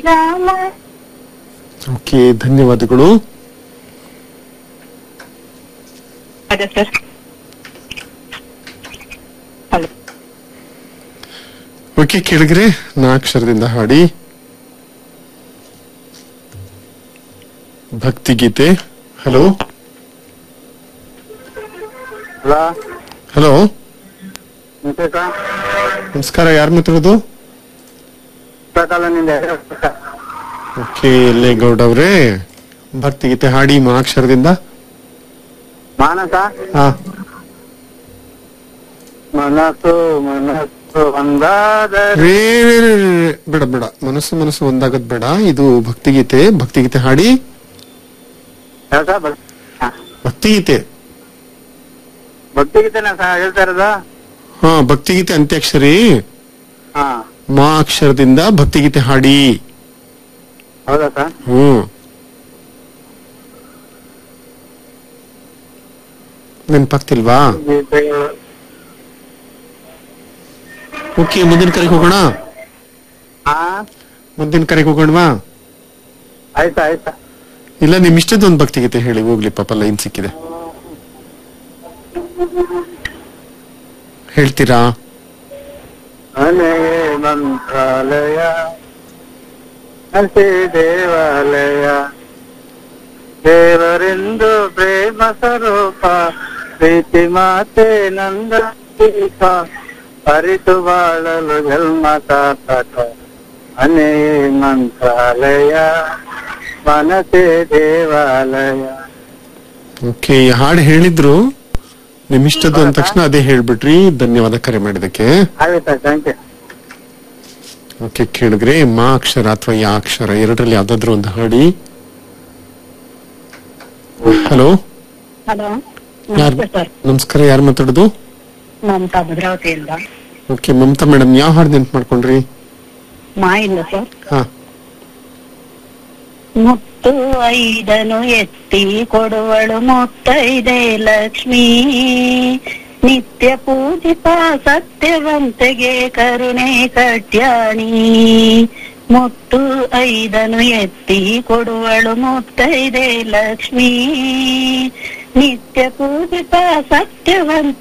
Rama okay ಧನ್ಯವಾದಗಳು ಅದೇ sir hello okay ಕೇಳಿದ್ರೆ ನಾಕ್ಷರದಿಂದ ಹಾಡಿ ಭಕ್ತಿಗೀತೆ ಹಲೋ ಹಲೋ ಹಲೋ ನಿಂತೇಕ ನಮಸ್ಕಾರ ಯಾರು ಮಾತಾಡೋದು ಕಾಲನಿಂದ ಓಕೆ ಎಲ್ಲೇಗೌಡ ಅವ್ರೆ ಭಕ್ತಿಗೀತೆ ಹಾಡಿ ಮಾ ಅಕ್ಷರದಿಂದ ಮಾನಸ ಹಾ ಮನಸ್ಸು ಮನಸ್ಸು ಒಂದಾದರೆ ರೇ ರೇ, ರೇ, ರೇ, ರೇ. ಬೇಡ ಬೇಡ ಮನಸ್ಸು ಮನಸ್ಸು ಒಂದಾಗದ್ ಬೇಡ ಇದು ಭಕ್ತಿಗೀತೆ ಭಕ್ತಿಗೀತೆ ಹಾಡಿ ಯಾವ ಸಹ ಭಕ್- ಹಾ. ಭಕ್ತಿಗೀತೆ ಭಕ್ತಿಗೀತೆನ ಸಹ ಹೇಳ್ತಾ ಇರೋದು ಹಾ ಭಕ್ತಿಗೀತೆ ಅಂತ್ಯಾಕ್ಷರಿ ಹಾ ಮಾ ಅಕ್ಷರದಿಂದ ಭಕ್ತಿಗೀತೆ ಹಾಡಿ ಹೌದಾ ಸರ್ ಹ್ಮ್ ನೆನ್ಪಾಗ್ತಿಲ್ವಾ ಗೀತೆಗಳು ಓಕೆ ಮುಂದಿನ ಕರೆಗೆ ಹೋಗೋಣ ಹಾ ಮುಂದಿನ ಕರೆಗೆ ಹೋಗೋಣವಾ ಆಯ್ತಾ ಆಯ್ತಾ ಇಲ್ಲ ನಿಮ್ ಇಷ್ಟದ ಒಂದು ಭಕ್ತಿಗೀತೆ ಹೇಳಿ ಹೋಗ್ಲಿ ಪಾಪ ಲೈನ್ ಸಿಕ್ಕಿದೆ ಹೇಳ್ತೀರಾ ಮನೆಯೇ ಮಂತ್ರಾಲಯ ಹಸಿ ದೇವಾಲಯ ದೇವರೆಂದು ಪ್ರೇಮ ಸ್ವರೂಪ ಪ್ರೀತಿ ಮಾತೆ ನಂದ ದೀಪ ಅರಿತು ಬಾಳಲು ಜನ್ಮ ಸಾರ್ಥಕ ಮನೆಯೇ ಮಂತ್ರಾಲಯ ಮನಸೇ ದೇವಾಲಯ ಓಕೆ ಈ ಹಾಡು ಹೇಳಿದ್ರು ನಿಮ್ ಇಷ್ಟದ್ದು ಅಂದ ತಕ್ಷಣ ಅದೇ ಹೇಳ್ಬಿಟ್ರಿ ಧನ್ಯವಾದ ಕರೆ ಮಾಡಿದಕ್ಕೆ ಆಯ್ತಾ ಥ್ಯಾಂಕ್ ಯು ಓಕೆ ಕೇಳಿದ್ರೆ ಮಾ ಅಕ್ಷರ ಅಥವಾ ಯಾ ಅಕ್ಷರ ಎರಡರಲ್ಲಿ ಯಾವ್ದಾದ್ರು ಒಂದು ಹಾಡಿ ಹಲೋ ಹಲೋ ಯಾರ್ ನಮಸ್ತೆ ಸರ್ ನಮಸ್ಕಾರ ಯಾರು ಮಾತಾಡೋದು ಮಮತಾ ಭದ್ರಾವತಿಯಿಂದ ಓಕೆ ಮಮತಾ ಮೇಡಮ್ ಯಾವ ಹಾಡು ನೆನ್ಪು ಮಾಡ್ಕೊಂಡ್ರಿ ಮಾ ಇಲ್ಲ ಸರ್ ಹಾ ಮುತ್ತು ಐದನು ಎತ್ತಿ ಕೊಡುವಳು ಮುತ್ತೈದೆ ಲಕ್ಷ್ಮೀ ನಿತ್ಯ ಪೂಜಿತ ಸತ್ಯವಂತೆಗೆ ಕರುಣೆ ಕಟ್ಯಾಣಿ ಮುತ್ತು ಐದನು ಎತ್ತಿ ಕೊಡುವಳು ಮುತ್ತೈದೆ ಲಕ್ಷ್ಮೀ ನಿತ್ಯ ಪೂಜಿತ ಸತ್ಯವಂತ